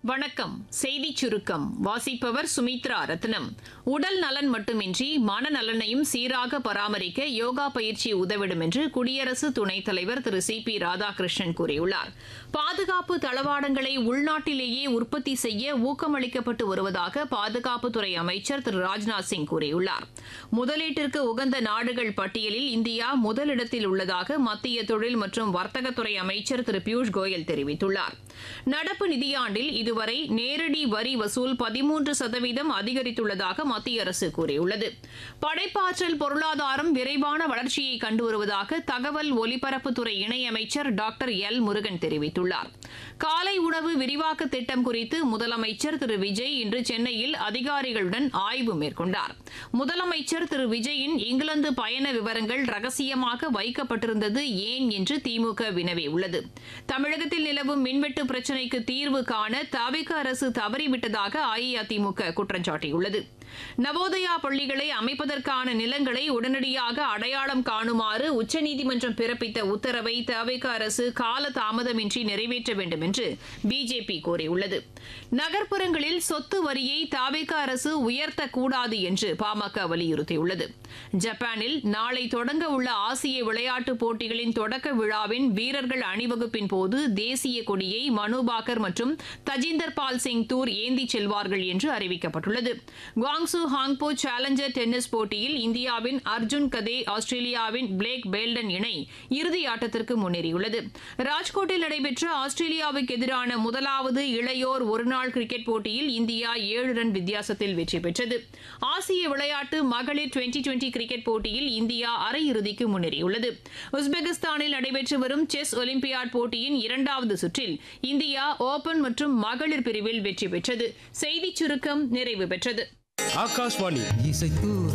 வணக்கம் செய்திச் சுருக்கம் வாசிப்பவர் சுமித்ரா ரத்னம் உடல் நலன் மட்டுமின்றி மனநலனையும் சீராக பராமரிக்க யோகா பயிற்சி உதவிடும் என்று குடியரசு துணைத் தலைவர் திரு சி பி ராதாகிருஷ்ணன் கூறியுள்ளார் பாதுகாப்பு தளவாடங்களை உள்நாட்டிலேயே உற்பத்தி செய்ய ஊக்கமளிக்கப்பட்டு வருவதாக பாதுகாப்புத்துறை அமைச்சர் திரு ராஜ்நாத் சிங் கூறியுள்ளார் முதலீட்டிற்கு உகந்த நாடுகள் பட்டியலில் இந்தியா முதலிடத்தில் உள்ளதாக மத்திய தொழில் மற்றும் வர்த்தகத்துறை அமைச்சர் திரு பியூஷ் கோயல் தெரிவித்துள்ளார் நடப்பு நிதியாண்டில் இதுவரை நேரடி வரி வசூல் பதிமூன்று சதவீதம் அதிகரித்துள்ளதாக மத்திய அரசு கூறியுள்ளது படைப்பாற்றல் பொருளாதாரம் விரைவான வளர்ச்சியை கண்டு வருவதாக தகவல் ஒலிபரப்புத்துறை இணையமைச்சர் டாக்டர் எல் முருகன் தெரிவித்துள்ளார் காலை உணவு விரிவாக்க திட்டம் குறித்து முதலமைச்சர் திரு விஜய் இன்று சென்னையில் அதிகாரிகளுடன் ஆய்வு மேற்கொண்டார் முதலமைச்சர் திரு விஜயின் இங்கிலாந்து பயண விவரங்கள் ரகசியமாக வைக்கப்பட்டிருந்தது ஏன் என்று திமுக வினவியுள்ளது தமிழகத்தில் நிலவும் மின்வெட்டு பிரச்சினைக்கு தீர்வு காண தவிக அரசு தவறிவிட்டதாக அஇஅதிமுக குற்றம் சாட்டியுள்ளது நவோதயா பள்ளிகளை அமைப்பதற்கான நிலங்களை உடனடியாக அடையாளம் காணுமாறு உச்சநீதிமன்றம் பிறப்பித்த உத்தரவை தவிக அரசு கால தாமதமின்றி நிறைவேற்ற வேண்டும் என்று பிஜேபி கோரியுள்ளது நகர்ப்புறங்களில் சொத்து வரியை தவிக அரசு உயர்த்தக்கூடாது என்று பாமக வலியுறுத்தியுள்ளது ஜப்பானில் நாளை தொடங்க உள்ள ஆசிய விளையாட்டுப் போட்டிகளின் தொடக்க விழாவின் வீரர்கள் அணிவகுப்பின் போது தேசிய கொடியை மனு பாக்கர் மற்றும் தஜிந்தர் பால் சிங் தூர் ஏந்திச் செல்வார்கள் என்று அறிவிக்கப்பட்டுள்ளது குவாங்சு ஹாங்போ சேலஞ்சர் டென்னிஸ் போட்டியில் இந்தியாவின் அர்ஜுன் கதே ஆஸ்திரேலியாவின் பிளேக் பேல்டன் இணை இறுதி ஆட்டத்திற்கு முன்னேறியுள்ளது ராஜ்கோட்டில் நடைபெற்ற ஆஸ்திரேலியாவுக்கு எதிரான முதலாவது இளையோர் ஒருநாள் கிரிக்கெட் போட்டியில் இந்தியா ஏழு ரன் வித்தியாசத்தில் வெற்றி பெற்றது ஆசிய விளையாட்டு மகளிர் டுவெண்டி டுவெண்டி கிரிக்கெட் போட்டியில் இந்தியா அரையிறுதிக்கு முன்னேறியுள்ளது உஸ்பெகிஸ்தானில் நடைபெற்று வரும் செஸ் ஒலிம்பியாட் போட்டியின் இரண்டாவது சுற்றில் இந்தியா ஓபன் மற்றும் மகளிர் பிரிவில் வெற்றி பெற்றது செய்திச் சுருக்கம் நிறைவு பெற்றது ஆகாஷ்வாணி இசைத்தூர